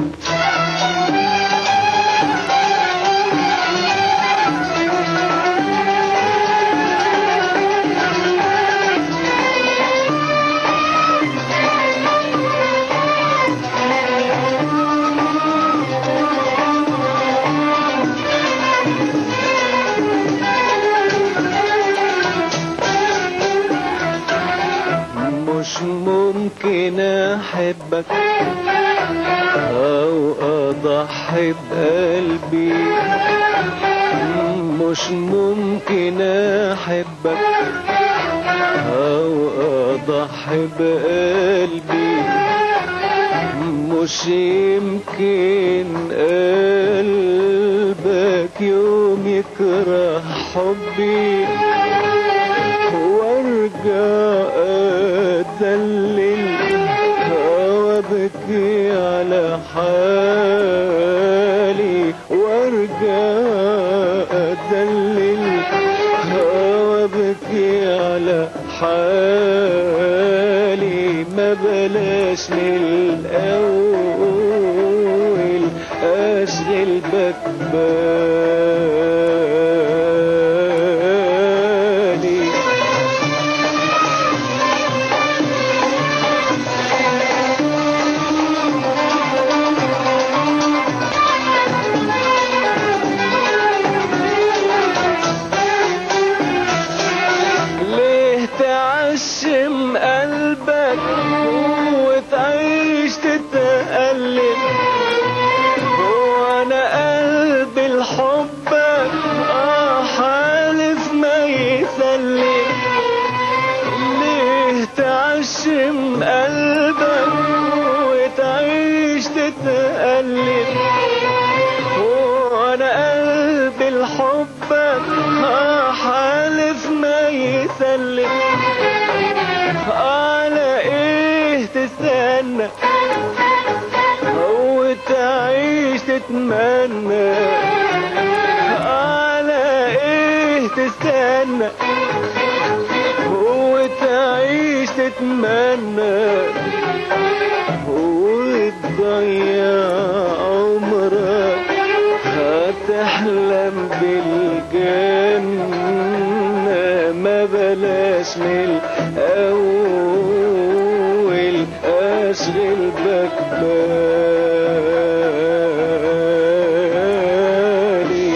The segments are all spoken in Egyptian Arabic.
مش ممكن احبك او اضحي بقلبي مش ممكن احبك او اضحي بقلبي مش يمكن قلبك يوم يكره حبي وارجع اتذلل وابكي على حالي وارجع اتذلل وابكي على حالي ما بلاش من الاول اشغل بك بالي ليه تعشم قلبك وتعيش تتألم وانا قلبي لحبك اه حالف ما يسلم ليه تعشم قلبك وتعيش تتألم وانا قلبي لحبك اه حالف ما يسلم على ايه تستنى وتعيش تتمنى على ايه تستنى وتعيش تتمنى وتضيع عمرك هتحلم بالجنة ما بلاش من الأول أشغل بك بالي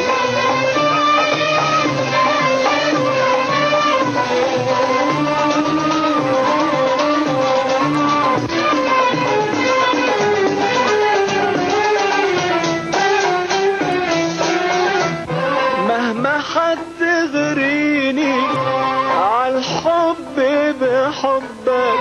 مهما حد غريني عالحب بحبك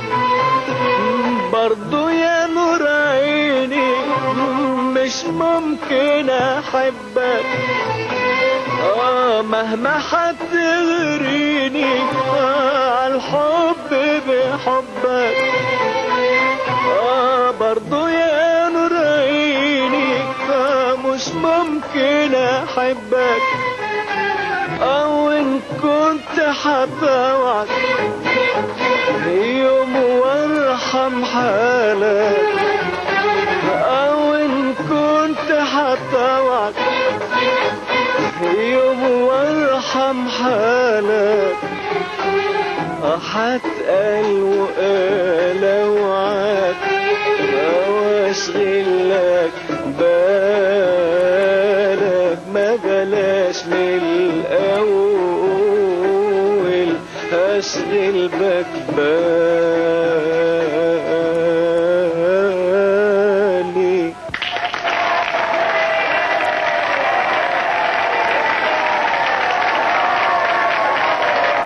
برضو يا نور عيني مش ممكن احبك اه مهما حد غريني عالحب بحبك اه برضو يا نور عيني آه مش ممكن احبك او ان كنت حطوعك يوم وارحم حالك او ان كنت حطوعك يوم وارحم حالك حتقل وقال اوعك واشغل لك بالك ما بلاش من الاول اشغل بك بالك